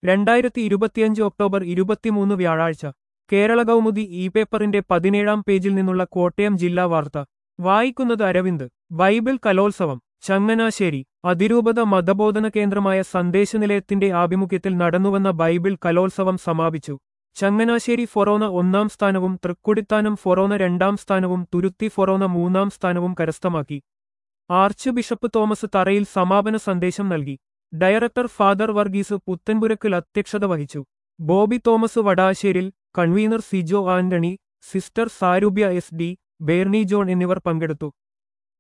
രണ്ടായിരത്തി ഇരുപത്തിയഞ്ച് ഒക്ടോബർ ഇരുപത്തിമൂന്ന് വ്യാഴാഴ്ച കേരള കൗമുദി ഇ പേപ്പറിന്റെ പതിനേഴാം പേജിൽ നിന്നുള്ള കോട്ടയം ജില്ലാ വാർത്ത വായിക്കുന്നത് അരവിന്ദ് ബൈബിൾ കലോത്സവം ചങ്ങനാശ്ശേരി അതിരൂപത മതബോധന കേന്ദ്രമായ സന്ദേശനിലയത്തിന്റെ ആഭിമുഖ്യത്തിൽ നടന്നുവന്ന ബൈബിൾ കലോത്സവം സമാപിച്ചു ചങ്ങനാശ്ശേരി ഫൊറോന ഒന്നാം സ്ഥാനവും തൃക്കുടിത്താനം ഫൊറോന രണ്ടാം സ്ഥാനവും തുരുത്തി ഫൊറോന മൂന്നാം സ്ഥാനവും കരസ്ഥമാക്കി ആർച്ച് ബിഷപ്പ് തോമസ് തറയിൽ സമാപന സന്ദേശം നൽകി ഡയറക്ടർ ഫാദർ വർഗീസ് പുത്തൻപുരക്കിൽ അധ്യക്ഷത വഹിച്ചു Bobby Thomas Vadasseril convener Sijo Antony sister Saroopya S D Berny John എന്നിവർ പങ്കെടുത്തു